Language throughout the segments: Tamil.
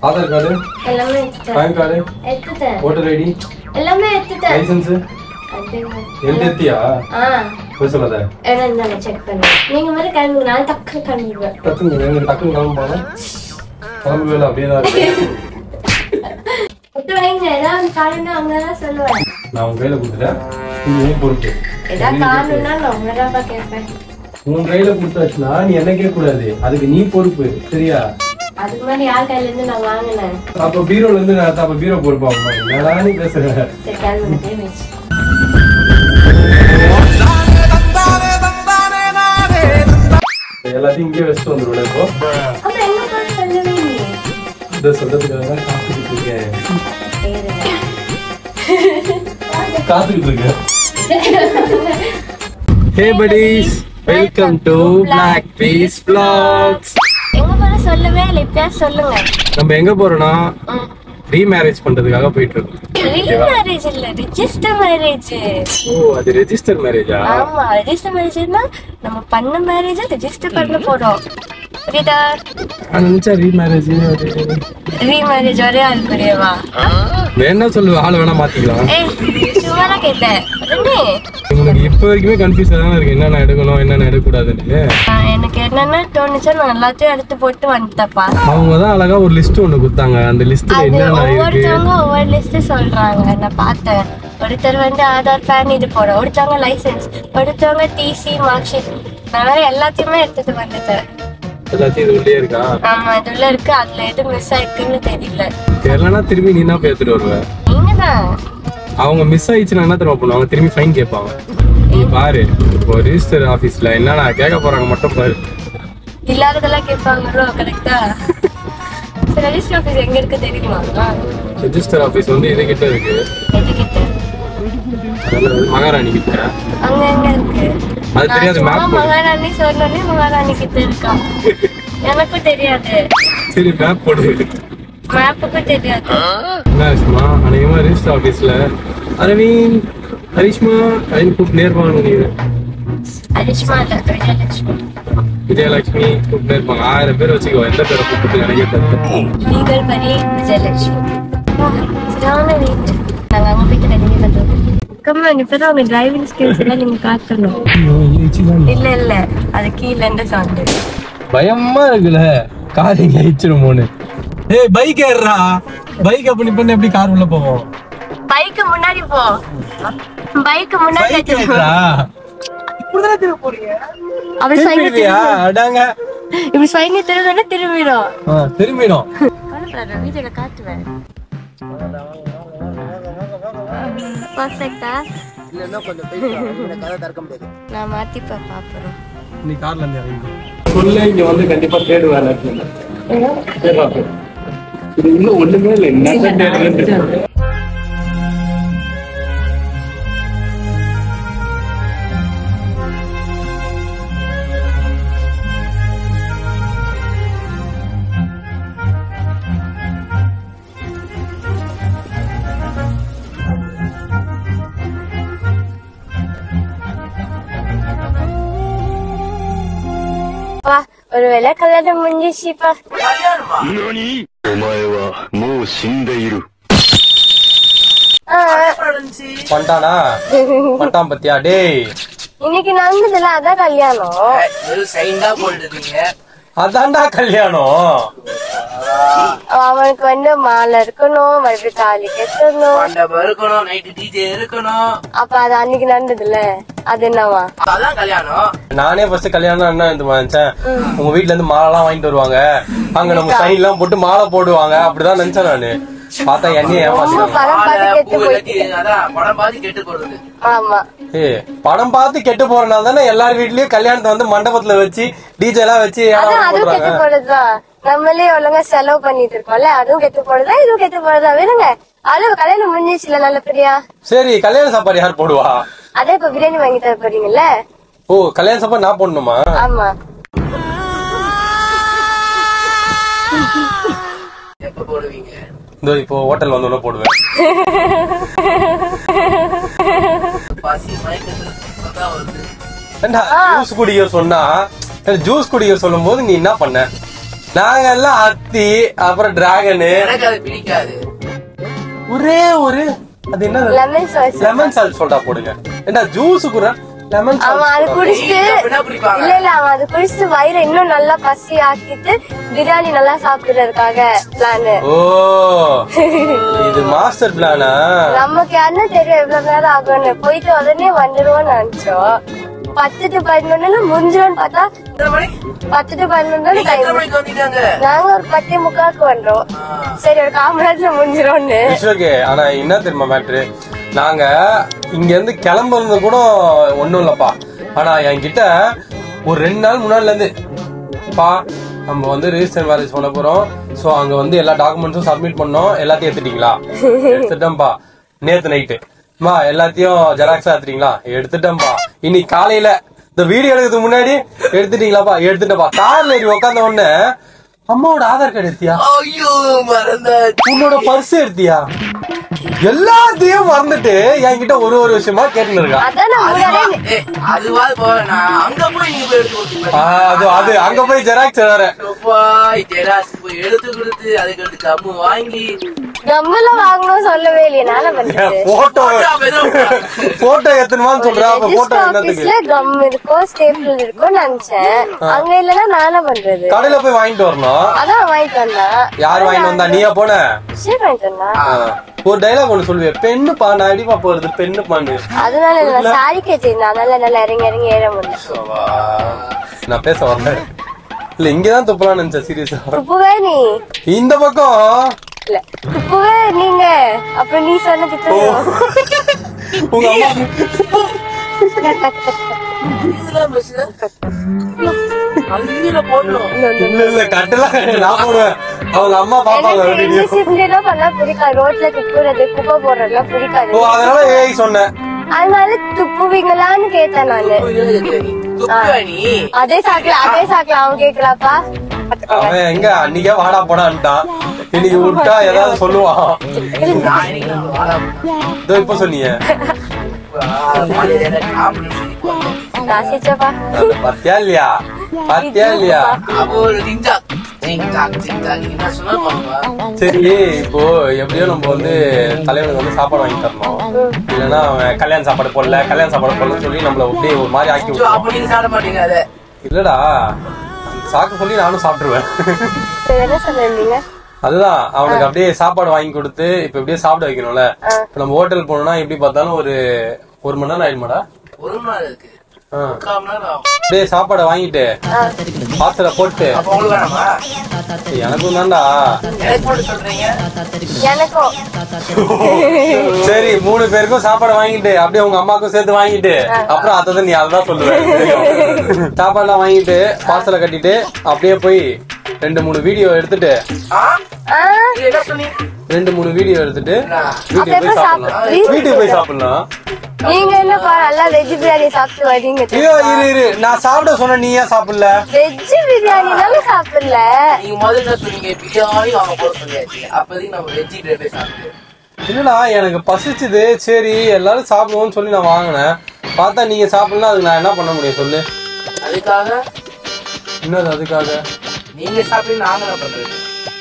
ஆதார் கார்டு எல்லாமே எடுத்துட்டேன் பேன் கார்டு எடுத்துட்டேன் ஓட்டர் ஐடி எல்லாமே எடுத்துட்டேன் லைசன்ஸ் அதுங்க. எந்த எத்தியா ஆ போய் சொல்லாத ஏன்னா இந்த செக் பண்ணு நீங்க மாதிரி கிளம்புங்க நான் டக்கு கிளம்பிடுவேன் டக்குங்க எங்க டக்குன்னு கிளம்ப போனோம் கிளம்பு வேலை அப்படியே தான் இருக்கு விட்டு வைங்க ஏதாவது காரணம் அங்கதான் சொல்லுவேன் நான் உன் கையில கொடுத்துட்டேன் நீ உன் பொறுப்பு ஏதாவது காரணம்னா நான் உங்களதாப்பா கேட்பேன் உன் கையில கொடுத்தாச்சுன்னா நீ என்ன கேட்க கூடாது அதுக்கு நீ பொறுப்பு சரியா அதுக்கு முன்னாடி யார் கையில இருந்து நான் வாங்கினேன் அப்ப பீரோல இருந்து நான் அப்ப பீரோ பொறுப்பாகுமா என்னடா நீ பேசுற சரி கிளம்புங்க டேமேஜ் எல்லாத்தையும் இங்கே வச்சுட்டு வந்துருவேன் இப்போ அப்ப எங்க போய் சொல்லவே இல்லையே இந்த சொல்றதுக்காக தான் காத்துக்கிட்டு இருக்கேன் காத்துக்கிட்டு இருக்கேன் hey buddies welcome to Black Peace Vlogs எங்க போற சொல்லவே இல்லை இப்பயாவது சொல்லுங்க நம்ம எங்க போறோம்னா ரீமேரேஜ் பண்றதுக்காக போயிட்டு இருக்கோம் மேரேஜ் இல்ல ரிஜிஸ்டர் மேரேஜ் ஓ அது ரெஜிஸ்டர் மேரேஜா ஆமா ரெஜிஸ்டர் மேரேஜ்னா நம்ம பண்ண மேரேஜ ரெஜிஸ்டர் பண்ண போறோம் புரியுதா நான் நினைச்சா ரீமேரேஜ் ரீ மேரேஜ் ஒரே ஆள் புரியவா வேணா சொல்லு ஆள் வேணா மாத்திக்கலாம் ஏய் சும்மா தான் கேட்டேன் உடனே, உங்களுக்கு இப்ப வரைக்குமே கன்ஃபியூஸா தான் இருக்கு என்னென்ன எடுக்கணும் என்னென்ன எடுக்கக்கூடாதுன்னு ஆஹ் எனக்கு என்னென்ன தோணுச்சோ நான் எல்லாத்தையும் எடுத்து போட்டு வந்துட்டப்பா அவங்க தான் அழகா ஒரு லிஸ்ட் ஒண்ணு கொடுத்தாங்க அந்த லிஸ்ட்ல அது என்னென்ன இருக்கு ஒவ்வொருத்தவங்க ஒவ்வொரு லிஸ்ட் சொல்றாங்க நான் பார்த்தேன் ஒருத்தர் வந்து ஆதார் பேன் இது போட ஒருத்தவங்க லைசென்ஸ் ஒருத்தவங்க டிசி மார்க் ஷீட் நான் எல்லாத்தையுமே எடுத்துட்டு வந்துட்டேன் எல்லாத்தையும் இது உள்ளே இருக்கா ஆமா இதுல இருக்கு அதுல எது மிஸ் ஆயிருக்குன்னு தெரியல தெரியலனா திரும்பி நீ தான் போய் எடுத்துட்டு வருவ நீங்க தான் அவங்க மிஸ் ஆயிடுச்சுன்னா என்ன தெரியுமா பண்ணுவாங்க திரும்பி ஃபைன் கேட்பாங்க நீ பாரு இப்போ ரிஜிஸ்டர் ஆபீஸ்ல என்னென்ன கேட்க போறாங்க மட்டும் பாரு இல்லாததெல்லாம் கேட்பாங்களோ கரெக்டா ரெஜிஸ்டர் ஆஃபீஸ் எங்க இருக்கு தெரியுமா ரெஜிஸ்டர் ஆபீஸ் வந்து இது கிட்ட இருக்கு எதுக்கிட்ட அதாவது மகாராணி கிட்ட அங்க எங்க இருக்கு அது தெரியாது சும்மா மேப் மகாராணி சொன்னோடனே மகாராணி கிட்ட இருக்கா எனக்கும் தெரியாது சரி மேப் போடு மேப்புக்கும் தெரியாது என்ன ஆச்சுமா அநேகமா ரிஜிஸ்டர் ஆபீஸ்ல அரவிந்த் ஹரிஷ்மா அப்படின்னு கூப்பிட்டு இருப்பாங்க நினைக்கிறேன் அரிஷ்மா இல்ல விஜயலட்சுமி விஜயலட்சுமி கூப்பிட்டு இருப்பாங்க ஆயிரம் பேர் வச்சுக்கோ எந்த பேரை கூப்பிட்டு நினைக்க தெரியல லீகல் படி விஜயலட்சுமி சரியான வீடு நாங்க அங்க போயிட்டு ரெடி பண்றோம் கம்மா இப்பதான் உங்க டிரைவிங் ஸ்கில்ஸ் எல்லாம் நீங்க காட்டணும் இல்ல இல்ல அது கீழ இருந்து சவுண்ட் பயமா இருக்குல்ல கார் எங்க அழிச்சிருமோன்னு ஏய் பைக் ஏறுறா பைக் அப்ப பண்ணி எப்படி கார் உள்ள போவோம் பைக்கு முன்னாடி போ பைக்கு முன்னாடி பைக் வச்சு போ. ஏறுறா அப்படி ஸ்வைங்க திரும்பிடுவியா அடாங்க இப்படி ஸ்வைங்க திரும்பினா திரும்பிடும் ஆ, திரும்பிடும் கவலைப்படாத வீடியோல காட்டுவேன் பர்ஃபெக்டா நான் மாத்திப்பேன் பாப்புறோம் நீ கார்ல இருந்து இறங்கி சொல்ல இங்க வந்து கண்டிப்பா தேடுவேன் இது இன்னும் ஒண்ணுமே இல்லை என்ன தேடுவேன் வா ஒருவேளை கல்யாணம் முடிஞ்சிச்சுப்பா 何お前はもう死んでいる。 பண்ணிட்டானா பண்ணிட்டான் பத்தியா டேய் இன்னைக்கு நடந்ததுல அதான் கல்யாணம் வெறும் சைண்டா போட்டுட்டீங்க அதான்டா கல்யாணம் அவனுக்கு வந்து மாலை இருக்கணும் மறுபடியும் தாலி கட்டணும் மண்டபம் இருக்கணும் நைட்டு டிஜே இருக்கணும் அப்ப அது அன்னைக்கு நடந்ததுல அது என்னவா அதான் கல்யாணம் நானே ஃபர்ஸ்ட் கல்யாணம் என்ன இது நினைச்சேன் உங்க வீட்ல இருந்து மாலை எல்லாம் வாங்கிட்டு வருவாங்க அங்க நம்ம சைன் எல்லாம் போட்டு மாலை போடுவாங்க அப்படிதான் நினைச்சேன் நானு பார்த்தா என்னைய ஏமாத்திட்டாங்க படம் பார்த்து மாலை, கெட்டு பூ போயிட்டு எல்லாத்தையும் அதான் படம் பார்த்து கெட்டு போறது ஆமா ஏய் படம் பார்த்து கெட்டு போறனால தானே எல்லார் வீட்லயும் கல்யாணத்தை வந்து மண்டபத்துல வச்சு டிஜே எல்லாம் வச்சு அதான் ஏடாவும் அதுவும் கெட்டு போடுறாங்க போடுறதுதான் நம்மளே ஒழுங்கா செலவு பண்ணிட்டு இருக்கோம்ல அதுவும் கெட்டு போடுதா இதுவும் கெட்டு போடுதா விடுங்க அது கல்யாணம் முடிஞ்சிச்சுல நல்லபடியா சரி கல்யாண சாப்பாடு யார் போடுவா அதே இப்ப பிரியாணி வாங்கி தர போறீங்கல்ல ஓ கல்யாண சாப்பாடு நான் போடணுமா ஆமா எப்ப போடுவீங்க இதோ இப்போ ஹோட்டல் வந்தோட போடுவேன் பசி மயக்கத்துல தூக்கம் தான் வருது ஏண்டா ஜூஸ் குடிக்க சொன்னா ஜூஸ் குடிக்க சொல்லும் போது நீ என்ன பண்ண நாங்க எல்லாம் அத்தி அப்புறம் டிராகனு எனக்கு அது பிடிக்காது ஒரே ஒரு அது என்ன லெமன் சாஸ் லெமன் சால்ட் சொல்றா போடுங்க என்ன ஜூஸ் கூட லெமன் அவன் அது குடிச்சிட்டு அப்படின்னா பிடிப்பாங்க இல்ல இல்ல அவன் அது குடிச்சிட்டு வயிறு இன்னும் நல்லா பசி ஆக்கிட்டு பிரியாணி நல்லா சாப்பிடுறதுக்காக பிளானு ஓ இது மாஸ்டர் பிளானா நமக்கு என்ன தெரியும் எவ்வளவு நேரம் ஆகும்னு போயிட்டு உடனே வந்துருவோம்னு நினைச்சோம் பத்து டு பதினொன்னு முடிஞ்சிரும்னு பார்த்தா எத்தனை மணி பத்து டு பதினொன்னு நீங்க எத்தனை டைம் மணிக்கு வந்தீங்க நாங்க ஒரு பத்தே முக்காக்கு வந்தோம் சரி ஒரு கால் மணி நேரத்துல முடிஞ்சிரும்னு ஓகே ஆனா என்ன தெரியுமா மேட்ரு நாங்க இங்க இருந்து கிளம்புறது கூட ஒண்ணும் இல்லப்பா ஆனா என்கிட்ட ஒரு ரெண்டு நாள் முன்னாடில இருந்து பா நம்ம வந்து ரிஜிஸ்டர் மேரேஜ் பண்ண போறோம் சோ அங்க வந்து எல்லா டாக்குமெண்ட்ஸும் சப்மிட் பண்ணோம் எல்லாத்தையும் எடுத்துட்டீங்களா எடுத்துட்டேன்பா நேத்து நைட்டு மா எல்லாத்தையும் ஜெராக்ஸா எடுத்துட்டீங்களா எடுத்துட்டேன்பா இன்னைக்கு காலையில இந்த வீடியோ எடுக்கிறதுக்கு முன்னாடி எடுத்துட்டீங்களாப்பா எடுத்துட்டேப்பா கார்ல ஏறி உட்காந்த உடனே அம்மாவோட ஆதார் கார்டு எடுத்தியா ஐயோ மறந்த உன்னோட பர்ஸ் எடுத்தியா எல்லாத்தையும் மறந்துட்டு என்கிட்ட ஒரு ஒரு விஷயமா கேட்டுன்னு இருக்கா அதான் நான் முன்னாடியே அதுவா போவேன் நான் அங்க போய் நீங்க போய் எடுத்து கொடுத்தீங்க ஆ, அது அது அங்க போய் ஜெராக்ஸ் வேற போய் ஜெராக்ஸ் போய் எடுத்து கொடுத்து அதுக்கு அடுத்து கம்மு வாங்கி கம்மல வாங்கணும் சொல்லவே இல்லையே நானே பண்றது போட்டோ அப்ப ஏதோ போட்டோ எத்தனுமான்னு சொல்றா அப்ப போட்டோ ரெஜிஸ்டர் என்னத்துக்கு ஆபீஸ்ல கம் இருக்கும் ஸ்டேபிள் இருக்கும் நினைச்சேன் அங்க இல்லன்னா நானே பண்றது கடையில போய் வாங்கிட்டு வரணும் அதான் வாங்கிட்டு வந்தான் யார் வாங்கிட்டு வந்தா நீயா போன சரி வாங்கிட்டு வந்தான் ஆ, ஒரு டைலாக் ஒண்ணு சொல்லுவேன் பெண்ணுப்பா நான் அடிப்பா போறது பெண்ணுப்பான்னு அதனால இல்ல சாரி கேட்டிருந்தேன் அதனால நல்லா இறங்கி இறங்கி ஏற முடியும் நான் பேச வரல இல்ல இங்கதான் துப்பலாம்னு நினைச்சேன் சீரியஸா துப்புவே நீ இந்த பக்கம் இல்ல துப்புவே நீங்க அப்புறம் நீ சொன்ன திட்டு உங்க அம்மா இதெல்லாம் பேசுற அங்கீர போடணும் இல்ல இல்ல கட்டலாம் நான் போடுவேன் அவங்க அம்மா பாப்பாங்க எனக்கு வீடியோ இன்டிசிப்ளினா பண்ணா பிடிக்காது ரோட்ல துப்புறது குப்பை போடுறதுலாம் பிடிக்காது ஓ அதனால ஏய் சொன்னேன் அதனால துப்புவீங்களான்னு கேட்டேன் நானு துப்புவா நீ அதே சாக்குல அதே சாக்குல அவன் கேக்கலாப்பா அவன் எங்க அன்னைக்கே வாடா போடான்ட்டான் இன்னைக்கு விட்டா ஏதாவது சொல்லுவான் நான் இன்னைக்கு நான் வாழ இதோ இப்ப சொன்னீங்க ராசிச்சப்பா பத்தியா இல்லையா பத்தியா இல்லையா அப்போ ஒரு டிங்டாக் டிங்டாக் டிங்டாக் என்ன சொன்னா பண்ணுவா சரி இப்போ எப்படியோ நம்ம வந்து தலைவனுக்கு வந்து சாப்பாடு வாங்கி தரணும் இல்லைன்னா அவன் கல்யாண சாப்பாடு போடல கல்யாண சாப்பாடு போடலன்னு சொல்லி நம்மள அப்படியே ஒரு மாதிரி ஆக்கி ஐயோ, விட்டுருவான் அப்ப நீங்க சாப்பிட மாட்டீங்க அதை இல்லடா அந்த சாக்கு சொல்லி நானும் சாப்பிட்டுருவேன் சரி என்ன சொல்லிருந்தீங்க அதுதான் அவனுக்கு அப்படியே சாப்பாடு வாங்கி கொடுத்து இப்ப எப்படியே சாப்பிட வைக்கணும்ல இப்ப நம்ம ஹோட்டல் போனோம்னா எப்படி பார்த்தாலும் ஒரு ஒரு மணி நேரம் ஆயிடுமாடா ஒரு மணி நேரம் இருக்கு ஆ. முக்கால் மணி நேரம் ஆகும் அப்படியே சாப்பாடை வாங்கிட்டு பாத்திர போட்டு அப்ப உங்களுக்கு வேணாமா எனக்கும் தான்டா எனக்கு போட்டு சொல்றீங்க எனக்கும் சரி மூணு பேருக்கும் சாப்பாடு வாங்கிட்டு அப்படியே உங்க அம்மாக்கும் சேர்த்து வாங்கிட்டு அப்புறம் அதான் நீ அதான் சொல்லுவேன் சாப்பாடுலாம் வாங்கிட்டு பார்சலை கட்டிட்டு அப்படியே போய் ரெண்டு மூணு வீடியோ எடுத்துட்டு ஆ? ஆ, இது என்ன சொன்னீங்க ரெண்டு மூணு வீடியோ எடுத்துட்டு வீட்டுக்கு எப்ப போய் சாப்பிடலாம் வீட்டுக்கு போய் சாப்பிடலாம் நீங்க என்னப்பா நல்லா வெஜ் பிரியாணி சாப்பிட்டு வரீங்க ஐயோ இரு இரு நான் சாப்பிட சொன்ன நீ ஏன் சாப்பிடல வெஜ் பிரியாணினால சாப்பிடல நீங்க முதல்ல என்ன சொன்னீங்க பிரியாணி வாங்க போட சொல்லியாச்சு அப்போதைக்கு நம்ம வெஜ்ஜி போய் சாப்பிட்டு இல்லடா எனக்கு பசிச்சுது சரி எல்லாரும் சாப்பிடுவோம்னு சொல்லி நான் வாங்கினேன் பார்த்தா நீங்க சாப்பிடலாம் அதுக்கு நான் என்ன பண்ண முடியும் சொல்லு அதுக்காக என்னது அதுக்காக நீங்க சாப்பிட்டு நாங்க என்ன பண்றது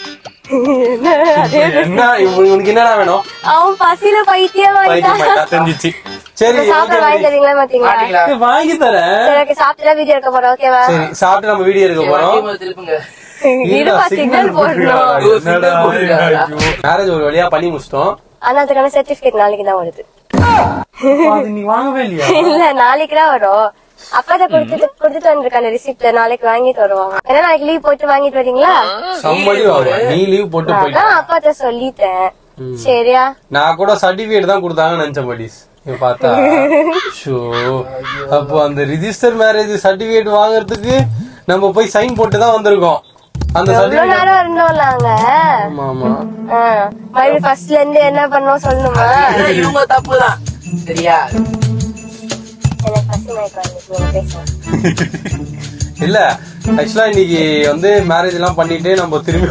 என்ன இவ- உனக்கு என்னடா வேணும் அவன் பசியில பைத்தியம் பைத்தியம் வாங்கிட்டான் ஆயிட்டா, தெரிஞ்சிச்சு சரி சாப்பிட okay, வாங்கி தரீங்களா மாத்தீங்களா மாட்டீங்களா சரி, வாங்கி தரேன் சரி ஓகே சாப்பிட்டு வீடியோ எடுக்க போறோம் ஓகேவா சரி சாப்பிட்டு நம்ம வீடியோ எடுக்க போறோம் வண்டி முதல்ல திருப்புங்க இருப்பா சிக்னல் போடணும் மேரேஜ் ஒரு வழியா பண்ணி முடிச்சிட்டோம் ஆனா அதுக்கான சர்டிபிகேட் நாளைக்கு தான் வருது அது நீ வாங்கவே இல்லையா இல்ல நாளைக்கு தான் வரும் அப்பா தான் கொடுத்துட்டு கொடுத்துட்டு வந்திருக்காங்க ரிசிப்ட் நாளைக்கு வாங்கிட்டு வருவாங்க ஏன்னா நாளைக்கு லீவ் போட்டு வாங்கிட்டு வரீங்களா சம்மடி வாங்குவேன் நீ லீவ் போட்டு போயிட்ட அதான் அப்பாட்ட சொல்லிட்டேன் சரியா நான் கூட சர்டிபிகேட் தான் கொடுத்தாங்கன்னு நினைச்சேன் படிஸ் இங்க பார்த்தா ஷோ அப்போ அந்த ரிஜிஸ்டர் மேரேஜ் சர்டிபிகேட் வாங்குறதுக்கு நம்ம போய் சைன் போட்டு தான் வந்திருக்கோம் அந்த எவ்வளவு சர்டிபிகேட் நேரம் இருந்தோம் நாங்க ஆமா ஆமா ஆ, மறுபடியும் ஃபர்ஸ்ட்ல இருந்து என்ன பண்ணோம் சொல்லணுமா இவங்க தப்பு தான் சரியா எனக்கு பசி மயக்கம் வந்துச்சு, நீங்க பேசுங்க இல்ல ஆக்சுவலா இன்னைக்கு வந்து மேரேஜ் எல்லாம் பண்ணிட்டு நம்ம திரும்பி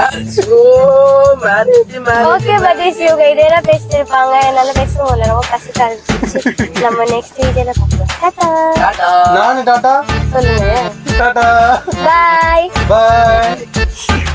மேரேஜ் ஓகே பதீஷ் இவங்க இதெல்லாம் பேசிட்டு இருப்பாங்க என்னால பேச முடியல ரொம்ப கஷ்டம் இருந்துச்சு நம்ம நெக்ஸ்ட் வீடியோல பார்க்கலாம் டாடா டாடா நானு டாட்டா சொல்லுங்க டாட்டா பாய் பாய்